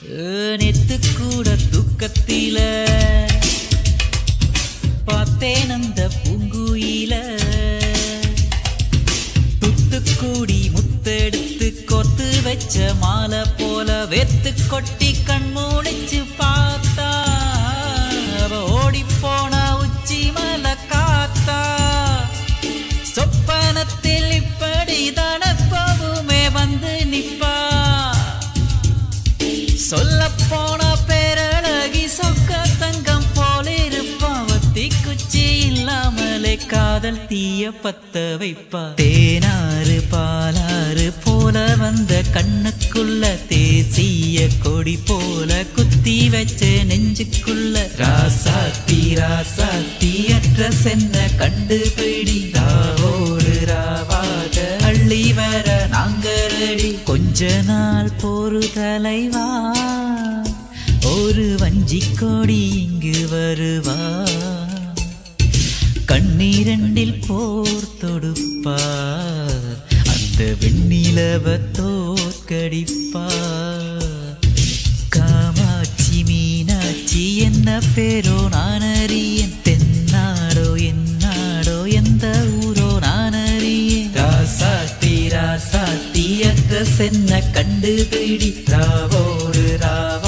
நேத்து கூட தூக்கத்தில பார்த்தேன் அந்த பூங்குயில துத்துக்கூடி முத்தெடுத்து கொத்து வச்ச மாலை போல வெத்து கொட்டி கண் மூடிச்சு பார்த்தா அவ ஓடிப்போன உச்சி மலை காத்தா சொப்பனத்தில் இப்படி தனப்பவுமே வந்து நிப்பா சொல்ல போன பேரழகி சொக்க தங்கம் போல இருப்பாவத்தி குச்சி இல்லாமலே காதல் தீய பத்த வைப்பா தேனாறு பாலாறு போல வந்த கண்ணுக்குள்ள தேசிய கொடி போல குத்தி வச்ச நெஞ்சுக்குள்ள ராசாத்தி ராசாத்தி அற்ற சென்ன கண்டுபிடி ராவோடு ராவாக அள்ளி வர நாங்களடி கொஞ்ச நாள் போரு தலைவா ஒரு வஞ்சி கொடி இங்கு வருவா கண்ணீரண்டில் போர் தொடுப்பா அந்த வெண்ணிலவ தோற்கடிப்பா காமாட்சி மீனாட்சி என்ன பேரோ நான் அறியேன் தென்னாடோ என்னாடோ எந்த ஊரோ நான் அறியேன் ராசாத்தி ராசாத்தி அற்ற சென்ன கண்டுபிடி ராவோடு ராவ